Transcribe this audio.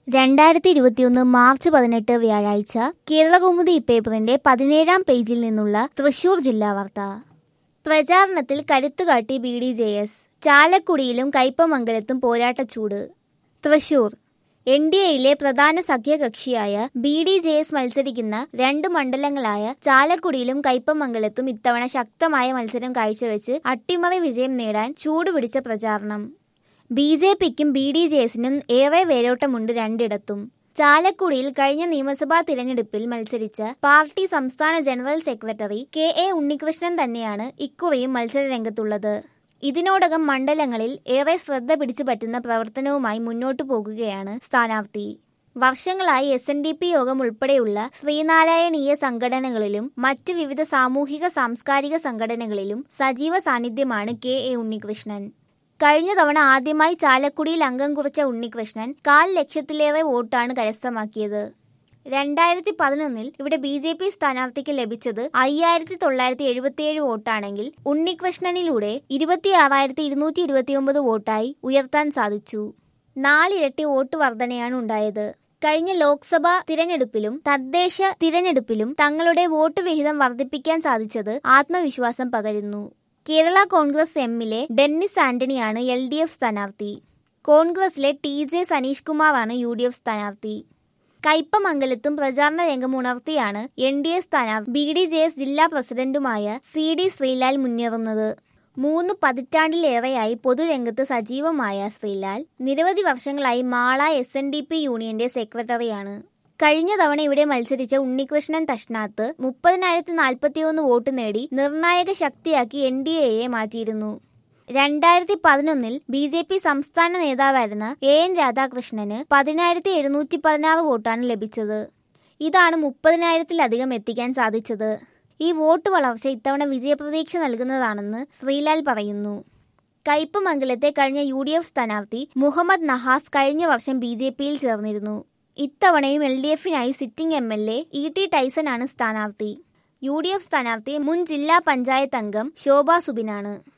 രണ്ടായിരത്തി ഇരുപത്തിയൊന്ന് മാർച്ച് പതിനെട്ട് വ്യാഴാഴ്ച കേരളകൗമുദി പേപ്പറിന്റെ പതിനേഴാം പേജിൽ നിന്നുള്ള തൃശൂർ ജില്ലാ വാർത്ത പ്രചാരണത്തിൽ കരുത്തുകാട്ടി ബി ഡി ജെ എസ് ചാലക്കുടിയിലും കയ്പമംഗലത്തും പോരാട്ടച്ചൂട് തൃശൂർ എൻ ഡി എയിലെ പ്രധാന സഖ്യകക്ഷിയായ ബി ഡി ജെ എസ് മത്സരിക്കുന്ന രണ്ട് മണ്ഡലങ്ങളായ ചാലക്കുടിയിലും കയ്പമംഗലത്തും ഇത്തവണ ശക്തമായ മത്സരം കാഴ്ചവെച്ച് അട്ടിമറി വിജയം നേടാൻ ചൂടുപിടിച്ച പ്രചാരണം ബി ജെ പിക്കും ബി ഡി ജെ എസിനും ഏറെ വേരോട്ടമുണ്ട് രണ്ടിടത്തും ചാലക്കുടിയിൽ കഴിഞ്ഞ നിയമസഭാ തിരഞ്ഞെടുപ്പിൽ മത്സരിച്ച പാർട്ടി സംസ്ഥാന general secretary K A Unnikrishnan തന്നെയാണ് ഇക്കുറിയും മത്സരരംഗത്തുള്ളത് ഇതിനോടകം മണ്ഡലങ്ങളിൽ ഏറെ ശ്രദ്ധ പിടിച്ചു പറ്റുന്ന പ്രവർത്തനവുമായി മുന്നോട്ടു പോകുകയാണ് സ്ഥാനാർത്ഥി വർഷങ്ങളായി എസ് എൻ ഡി പി യോഗം ഉൾപ്പെടെയുള്ള ശ്രീനാരായണീയ സംഘടനകളിലും മറ്റ് വിവിധ സാമൂഹിക സാംസ്കാരിക സംഘടനകളിലും സജീവ സാന്നിധ്യമാണ് കെ എ ഉണ്ണികൃഷ്ണൻ കഴിഞ്ഞ തവണ ആദ്യമായി ചാലക്കുടിയിൽ അംഗം കുറിച്ച ഉണ്ണികൃഷ്ണൻ കാൽ ലക്ഷത്തിലേറെ വോട്ടാണ് കരസ്ഥമാക്കിയത് രണ്ടായിരത്തി പതിനൊന്നിൽ ഇവിടെ ബി ജെ പി സ്ഥാനാർത്ഥിക്ക് ലഭിച്ചത് അയ്യായിരത്തി തൊള്ളായിരത്തി എഴുപത്തിയേഴ് വോട്ടാണെങ്കിൽ ഉണ്ണികൃഷ്ണനിലൂടെ ഇരുപത്തിയാറായിരത്തി ഇരുന്നൂറ്റി ഇരുപത്തിയൊമ്പത് വോട്ടായി ഉയർത്താൻ സാധിച്ചു നാലിരട്ടി വോട്ട് വർധനയാണ് ഉണ്ടായത് കഴിഞ്ഞ ലോക്സഭാ തിരഞ്ഞെടുപ്പിലും തദ്ദേശ തിരഞ്ഞെടുപ്പിലും തങ്ങളുടെ വോട്ട് വിഹിതം വർദ്ധിപ്പിക്കാൻ സാധിച്ചത് ആത്മവിശ്വാസം പകരുന്നു കേരള കോൺഗ്രസ് എമ്മിലെ ഡെന്നിസ് ആന്റണിയാണ് എൽ ഡി എഫ് സ്ഥാനാർത്ഥി കോൺഗ്രസിലെ ടി ജെ സനീഷ് കുമാറാണ് യു ഡി എഫ് സ്ഥാനാർത്ഥി കയ്പമംഗലത്തും പ്രചാരണ രംഗം ഉണർത്തിയാണ് എൻ ഡി എ സ്ഥാനാർത്ഥി ബി ഡി ജെ എസ് ജില്ലാ പ്രസിഡന്റുമായ സി ഡി ശ്രീലാൽ മുന്നേറുന്നത് മൂന്ന് പതിറ്റാണ്ടിലേറെയായി പൊതുരംഗത്ത് സജീവമായ ശ്രീലാൽ നിരവധി വർഷങ്ങളായി Mala S N D P യൂണിയന്റെ സെക്രട്ടറിയാണ് കഴിഞ്ഞ തവണ ഇവിടെ മത്സരിച്ച ഉണ്ണികൃഷ്ണൻ തഷ്നാത്ത് മുപ്പതിനായിരത്തി നാൽപ്പത്തിയൊന്ന് വോട്ട് നേടി നിർണായക ശക്തിയാക്കി എൻ ഡി എയെ മാറ്റിയിരുന്നു രണ്ടായിരത്തി പതിനൊന്നിൽ ബി ജെ പി സംസ്ഥാന നേതാവായിരുന്ന എ എൻ രാധാകൃഷ്ണന് പതിനായിരത്തി എഴുന്നൂറ്റി പതിനാറ് വോട്ടാണ് ലഭിച്ചത് ഇതാണ് മുപ്പതിനായിരത്തിലധികം എത്തിക്കാൻ സാധിച്ചത് ഈ വോട്ട് വളർച്ച ഇത്തവണ വിജയപ്രതീക്ഷ നൽകുന്നതാണെന്ന് ശ്രീലാൽ പറയുന്നു കയ്പമംഗലത്തെ കഴിഞ്ഞ യു ഡി എഫ് സ്ഥാനാർത്ഥി മുഹമ്മദ് നഹാസ് കഴിഞ്ഞ വർഷം ബി ജെ പിയിൽ ചേർന്നിരുന്നു ഇത്തവണയും എൽ ഡി എഫിനായി sitting M L A E T Tyson ആണ് സ്ഥാനാർത്ഥി യു ഡി എഫ് സ്ഥാനാർത്ഥി മുൻ ജില്ലാ പഞ്ചായത്ത് അംഗം ശോഭ സുബിനാണ്